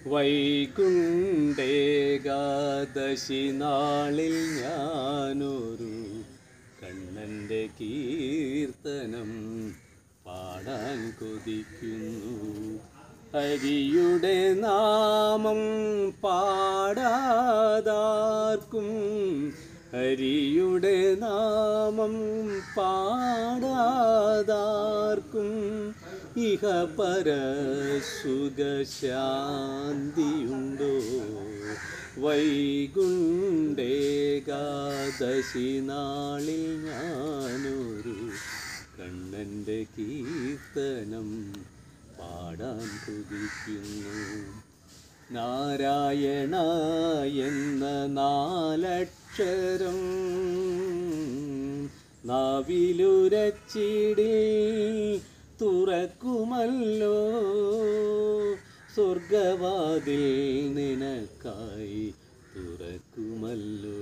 വൈകുണ്ഠേകാദശി നാളിൽ ഞാനൊരു കണ്ണൻ്റെ കീർത്തനം പാടാൻ കൊതിക്കുന്നു ഹരിയുടെ നാമം പാടാതാർക്കും ഹരിയുടെ നാമം പാടാതാർക്കും ഇഹ പരസുഖശാന്തിയുണ്ടോ വൈകുണ്ഠേകാദശി നാളിൽ ഞാനൊരു കണ്ണൻ്റെ കീർത്തനം പാടാൻ കൊതിക്കുന്നു നാരായണ എന്ന നാലക്ഷരം നാവിലുരച്ചിടി തുറക്കുമല്ലോ സ്വർഗവാതിൽ നിനക്കായി തുറക്കുമല്ലോ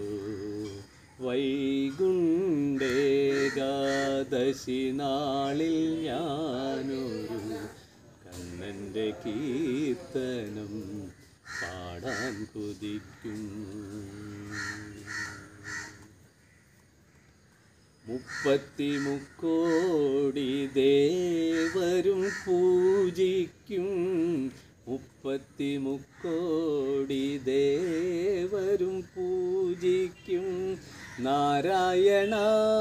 വൈകുണ്ഠേകാദശി നാളിൽ ഞാനൊരു കണ്ണൻ്റെ കീർത്തനം പാടാൻ കൊതിക്കുന്നു മുപ്പത്തി മുക്കോടി ദേവരും പൂജിക്കും മുപ്പത്തി മുക്കോടി ദേവരും പൂജിക്കും നാരായണ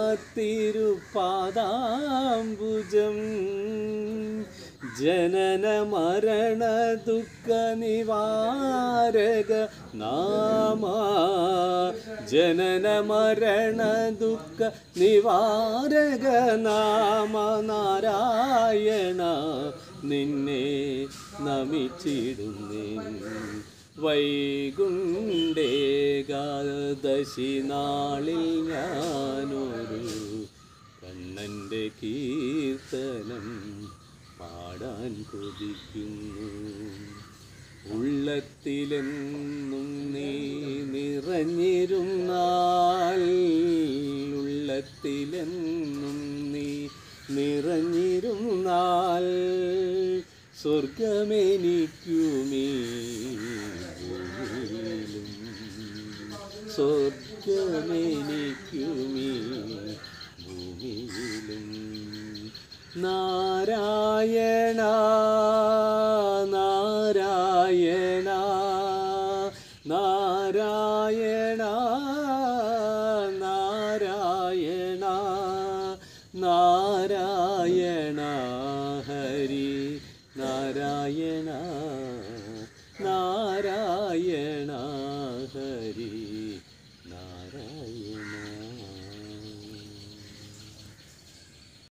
തിരുപാദാംബുജം ജനന മരണ ദുഃഖ നിവാരക നാമ ജനന മരണ ദുഃഖ നിവാരക നാമ നാരായണ നിന്നെ നമിച്ചിടുന്നേ വൈകുണ്ഠേകാദശി നാളിൽ ഞാനൊരു കണ്ണൻ്റെ കീർത്തനം പാടാൻ കൊതിക്കുന്നു ഉള്ളത്തിലെന്നും നീ നിറഞ്ഞിരുന്നാൽ ഉള്ളത്തിലെന്നും നീ നിറഞ്ഞിരുന്നാൽ സ്വർഗമെനിക്കുമീ ഭൂമിയിലും സ്വർഗമെനിക്കുമീ ഭൂമിയിലും നാരായണ നാരായണ നാരായണ